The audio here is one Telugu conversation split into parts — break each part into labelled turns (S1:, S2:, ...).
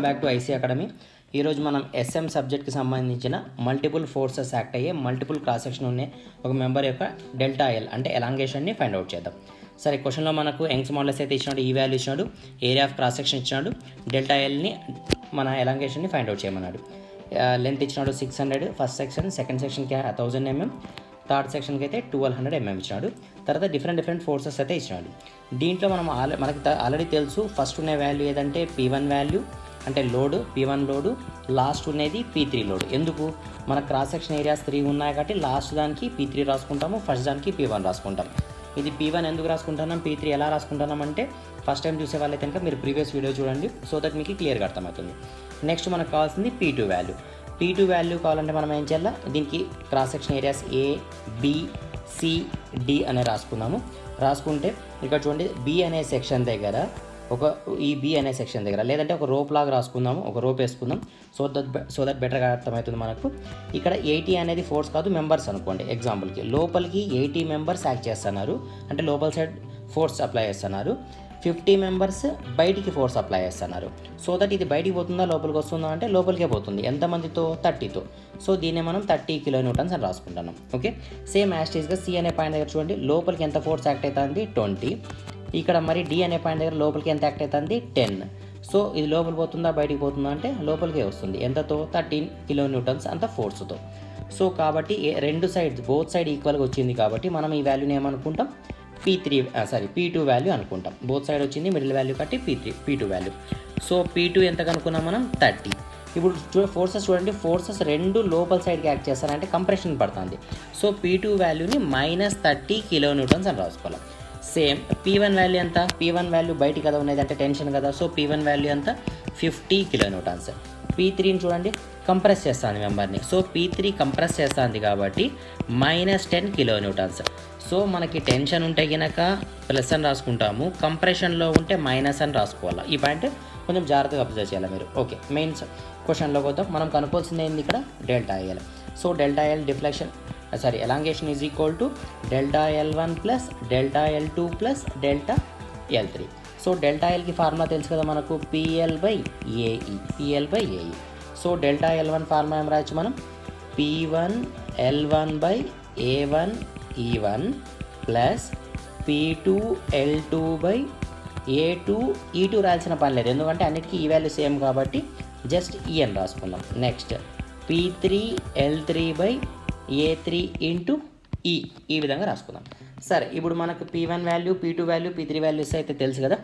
S1: బ్యాక్ టు ఐసీ అకాడమీ ఈరోజు మనం ఎస్ఎం సబ్జెక్ట్కి సంబంధించిన మల్టిపుల్ ఫోర్సెస్ యాక్ట్ అయ్యే మల్టిపుల్ క్రాస్ సెక్షన్ ఉన్న ఒక మెంబర్ యొక్క డెల్టా ఎల్ అంటే ఎలాంగేషన్ని ఫైండ్ అవుట్ చేద్దాం సరే క్వశ్చన్లో మనకు యంగ్స్ మోడల్స్ అయితే ఇచ్చినాడు ఈ వాల్యూ ఇచ్చినాడు ఏరియా ఆఫ్ క్రాస్ సెక్షన్ ఇచ్చినాడు డెల్టా ఎల్ని మన ఎలాంగేషన్ని ఫైండ్ అవుట్ చేయమన్నాడు లెంత్ ఇచ్చినాడు six hundred first section second సెక్షన్కి థౌజండ్ ఎంఎం థర్డ్ సెక్షన్కి అయితే ట్వెల్వ్ హండ్రెడ్ ఎంఎం ఇచ్చినాడు తర్వాత డిఫరెంట్ డిఫరెంట్ ఫోర్సెస్ అయితే ఇచ్చినాడు దీంట్లో మనం ఆల్ మనకి ఆల్రెడీ తెలుసు ఫస్ట్ ఉన్న వాల్యూ ఏదంటే పీ వన్ వాల్యూ అంటే load P one load last ఉన్నది పీ త్రీ లోడ్ ఎందుకు మన క్రాస్ సెక్షన్ ఏరియాస్ త్రీ ఉన్నాయి కాబట్టి లాస్ట్ దానికి పీ త్రీ రాసుకుంటాము ఫస్ట్ దానికి పీ వన్ రాసుకుంటాం ఇది పీ వన్ ఎందుకు రాసుకుంటున్నాం పీ త్రీ ఎలా రాసుకుంటున్నాం అంటే ఫస్ట్ టైం చూసే వాళ్ళైతే కనుక మీరు ప్రీవియస్ వీడియో చూడండి సో దట్ మీకు క్లియర్గా అర్థమవుతుంది నెక్స్ట్ మనకు కావాల్సింది P two value P two value కావాలంటే మనం ఏం చేయాలి దీనికి cross section areas A B C D అనే రాసుకున్నాము రాసుకుంటే ఇక్కడ చూడండి బి అనే సెక్షన్ దగ్గర ఒక ఈ బి అనే సెక్షన్ దగ్గర లేదంటే ఒక రోప్ లాగా రాసుకుందాము ఒక రోప్ వేసుకుందాం సో దట్ సో దట్ బెటర్గా అర్థమవుతుంది మనకు ఇక్కడ ఎయిటీ అనేది ఫోర్స్ కాదు మెంబర్స్ అనుకోండి ఎగ్జాంపుల్కి లోపలికి ఎయిటీ మెంబర్స్ యాక్ట్ చేస్తున్నారు అంటే లోపల సైడ్ ఫోర్స్ అప్లై చేస్తున్నారు ఫిఫ్టీ మెంబర్స్ బయటికి ఫోర్స్ అప్లై చేస్తున్నారు సో దట్ ఇది బయటికి పోతుందా లోపలికి వస్తుందా అంటే లోపలికే పోతుంది ఎంతమందితో థర్టీతో సో దీన్ని మనం థర్టీ కిలో న్యూటన్స్ అని రాసుకుంటున్నాం ఓకే సేమ్ యాస్టీస్గా సి అనే పాయింట్ దగ్గర చూడండి లోపలికి ఎంత ఫోర్స్ యాక్ట్ అవుతుంది ట్వంటీ ఇక్కడ మరి డి అనే పాయింట్ దగ్గర లోపలికి ఎంత యాక్ట్ అవుతుంది టెన్ సో ఇది లోపల పోతుందా బయటికి పోతుందా అంటే లోపలికే వస్తుంది ఎంతతో థర్టీన్ కిలో న్యూటన్స్ అంత ఫోర్స్తో సో కాబట్టి రెండు సైడ్స్ బోత్ సైడ్ ఈక్వల్గా వచ్చింది కాబట్టి మనం ఈ వాల్యూని ఏమనుకుంటాం P three sorry P two value అనుకుంటాం బోత్ సైడ్ వచ్చింది మిడిల్ వాల్యూ కట్టి P three P two value so P two ఎంత కనుక్కున్నాం మనం థర్టీ ఇప్పుడు చూ ఫోర్సెస్ చూడండి ఫోర్సెస్ రెండు లోపల సైడ్కి యాక్ట్ చేస్తారంటే కంప్రెషన్ పడుతుంది సో పీ టూ వాల్యూని మైనస్ థర్టీ కిలో న్యూటన్స్ అని రాసుకోవాలి సేమ్ పీ వన్ వాల్యూ ఎంత పీ వన్ వాల్యూ బయట కదా ఉన్నది అంటే టెన్షన్ కదా సో పీ వన్ వాల్యూ ఎంత ఫిఫ్టీ కిలో న్యూటన్స్ పీ త్రీని చూడండి కంప్రెస్ చేస్తుంది మెంబర్ని సో పీ త్రీ కంప్రెస్ చేస్తుంది కాబట్టి minus ten kilo newtons so మనకి టెన్షన్ ఉంటే కనుక ప్లస్ అని రాసుకుంటాము కంప్రెషన్లో ఉంటే మైనస్ అని రాసుకోవాలి ఈ పాయింట్ కొంచెం జాగ్రత్తగా అబ్జర్వ్ చేయాలి మీరు ఓకే మెయిన్ క్వశ్చన్లోకి వద్దాం మనం కనుక్కోవాల్సింది ఏంది ఇక్కడ delta L so delta L deflection sorry elongation is equal to delta L one plus delta L two plus delta L three so delta ఎల్కి ఫార్ములా తెలుసు కదా మనకు PL by AE PL by AE so delta L one formula ఏం రాయొచ్చు మనం P one L one by A one E one plus P two L two by A two E two రాయాల్సిన పని లేదు ఎందుకంటే అన్నిటికీ ఈ వాల్యూ సేమ్ కాబట్టి జస్ట్ ఈ అని రాసుకుందాం next P three L three by A three into E ఈ విధంగా రాసుకుందాం సరే ఇప్పుడు మనకు P one value P two value P three values అయితే తెలుసు కదా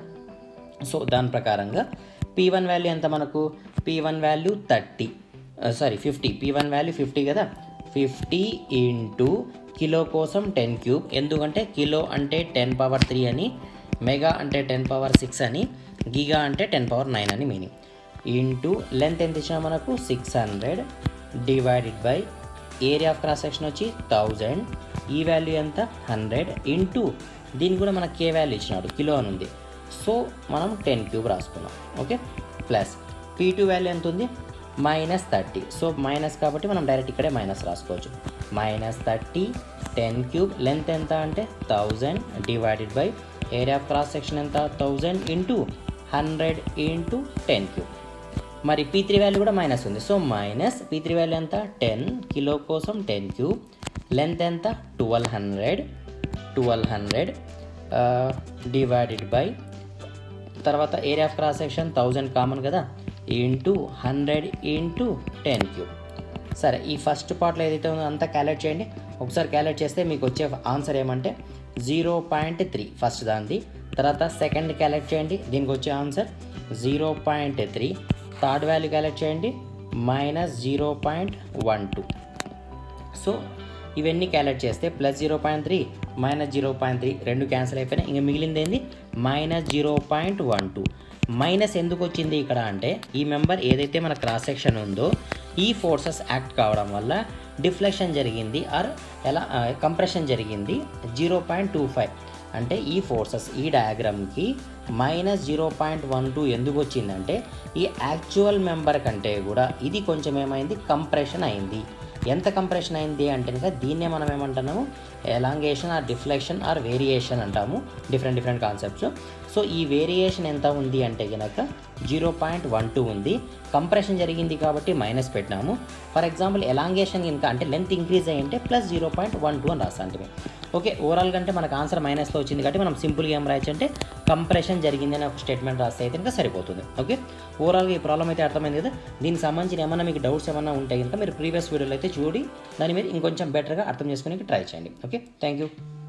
S1: సో దాని ప్రకారంగా పీ వన్ వాల్యూ ఎంత మనకు P one value thirty sorry fifty P one value fifty కదా ఫిఫ్టీ ఇంటూ కిలో కోసం టెన్ క్యూబ్ ఎందుకంటే కిలో అంటే టెన్ పవర్ త్రీ అని మెగా అంటే టెన్ పవర్ సిక్స్ అని గిగా అంటే టెన్ పవర్ నైన్ అని మీనింగ్ ఇంటూ లెంత్ ఎంత ఇచ్చినా మనకు six hundred divided by area of cross section వచ్చి థౌజండ్ ఈ వాల్యూ ఎంత హండ్రెడ్ ఇంటూ దీనికి కూడా మనకు కే వాల్యూ ఇచ్చినాడు కిలో అని ఉంది సో మనం టెన్ క్యూబ్ రాసుకున్నాం okay plus P two value ఎంత ఉంది మైనస్ థర్టీ సో మైనస్ కాబట్టి మనం డైరెక్ట్ ఇక్కడే మైనస్ రాసుకోవచ్చు minus thirty ten cube length ఎంత అంటే thousand divided by area of cross section ఎంత thousand into hundred into ten cube మరి పీ త్రీ వాల్యూ కూడా మైనస్ ఉంది so minus P three value ఎంత టెన్ కిలో కోసం టెన్ క్యూబ్ లెంత్ ఎంత twelve hundred twelve hundred divided by తర్వాత area of cross section thousand common కదా into hundred into ten cube సరే ఈ ఫస్ట్ పార్ట్లో ఏదైతే ఉందో అంతా క్యాలెక్ట్ చేయండి ఒకసారి క్యాలెక్ట్ చేస్తే మీకు వచ్చే ఆన్సర్ ఏమంటే జీరో పాయింట్ త్రీ ఫస్ట్ దానిది తర్వాత సెకండ్ క్యాలెక్ట్ చేయండి దీనికి వచ్చే answer zero point three third value collect చేయండి minus zero point one two so ఇవన్నీ క్యాలెక్ట్ చేస్తే plus zero point three minus zero point three రెండు క్యాన్సిల్ అయిపోయినాయి ఇంకా మిగిలింది ఏంది minus zero point one two minus ఎందుకు వచ్చింది ఇక్కడ అంటే ఈ మెంబర్ ఏదైతే మన క్రాస్ సెక్షన్ ఉందో ఈ ఫోర్సెస్ యాక్ట్ కావడం వల్ల డిఫ్లెక్షన్ జరిగింది ఆర్ ఎలా కంప్రెషన్ జరిగింది జీరో పాయింట్ టూ ఫైవ్ అంటే ఈ ఫోర్సెస్ ఈ డయాగ్రామ్కి minus zero point one two ఎందుకు వచ్చిందంటే ఈ యాక్చువల్ మెంబర్ కంటే కూడా ఇది కొంచెం ఏమైంది కంప్రెషన్ అయింది ఎంత కంప్రెషన్ అయింది అంటే కనుక దీన్నే మనం ఏమంటున్నాము elongation or deflection or variation అంటాము డిఫరెంట్ డిఫరెంట్ కాన్సెప్ట్స్ సో ఈ వేరియేషన్ ఎంత ఉంది అంటే కనుక జీరో పాయింట్ వన్ టూ ఉంది కంప్రెషన్ జరిగింది కాబట్టి మైనస్ పెట్టినాము ఫర్ ఎగ్జాంపుల్ ఎలాంగేషన్ ఇంకా అంటే లెంత్ ఇంక్రీజ్ అయ్యింటే plus zero point one two అని రాస్తాంటివి ఓకే ఓవరాల్ కంటే మనకు ఆన్సర్ మైనస్లో వచ్చింది కాబట్టి మనం సింపుల్గా ఏం రాయొచ్చు అంటే కంప్రెషన్ జరిగింది అని ఒక స్టేట్మెంట్ రాస్తే అయితే ఇంకా సరిపోతుంది ఓకే ఓవరాల్గా ఈ ప్రాబ్లం అయితే అర్థమైంది కదా దీనికి సంబంధించిన ఏమన్నా మీకు డౌట్స్ ఏమన్నా ఉంటే కనుక మీరు ప్రీవియస్ వీడియోలో అయితే చూడి దాని మీద ఇంకొంచెం బెటర్గా అర్థం చేసుకోవడానికి ట్రై చేయండి ఓకే థ్యాంక్ యూ